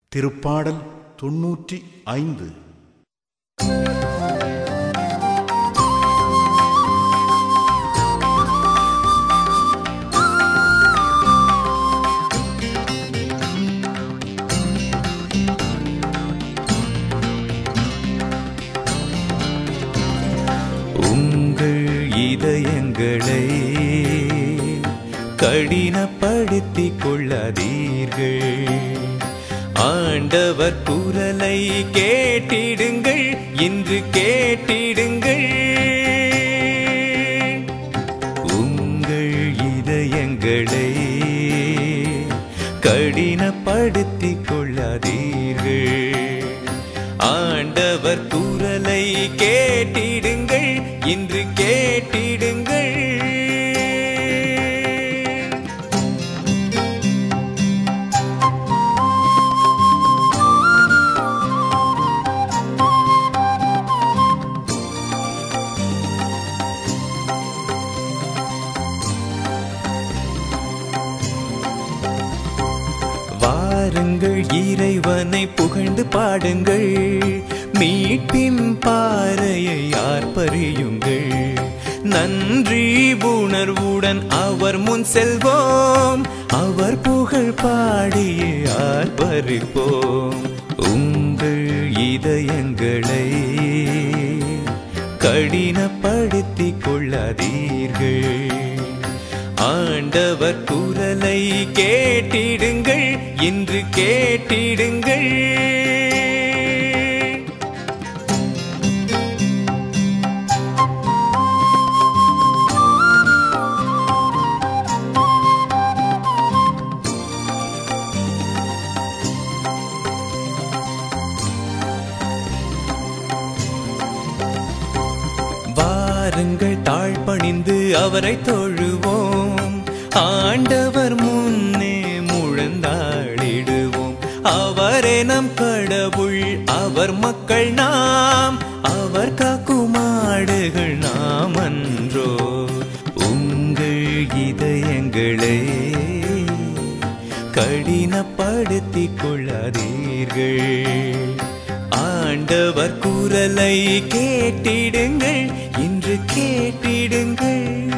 திருப்பாடல் தொன்னூற்றி ஐந்து உங்கள் இதயங்களை கடினப்படுத்திக் கொள்ளாதீர்கள் ஆண்டவர் குரலை கேட்டிடுங்கள் இன்று கேட்டிடுங்கள் உங்கள் இதயங்களை கடினப்படுத்திக் கொள்ளாதீர்கள் ஆண்டவர் குரலை கேட்டிடுங்கள் இன்று கேட்டிடுங்கள் வாருங்கள் இறைவனை புகழ்ந்து பாடுங்கள் மீட்பின் பாறையை ஆர்ப்பரியுங்கள் நன்றி உணர்வுடன் அவர் முன் செல்வோம் அவர் புகழ் பாடியே ஆர்ப்பரிப்போம் உங்கள் இதயங்களை கடினப்படுத்திக் கொள்ளாதீர்கள் ஆண்டவர் குரலை கேட்டிடுங்கள் இன்று கேட்டிடுங்கள் வாருங்கள் தாழ்பணிந்து அவரை தொழுவோம் ஆண்டவர் முன்னே முழந்தாளிடுவோம் அவரே நம் கடவுள் அவர் மக்கள் நாம் அவர் காக்குமாடுகள் நாம் அன்றோ உங்கள் இதயங்களே கடினப்படுத்திக் கொள்ளாதீர்கள் ஆண்டவர் குரலை கேட்டிடுங்கள் இன்று கேட்டிடுங்கள்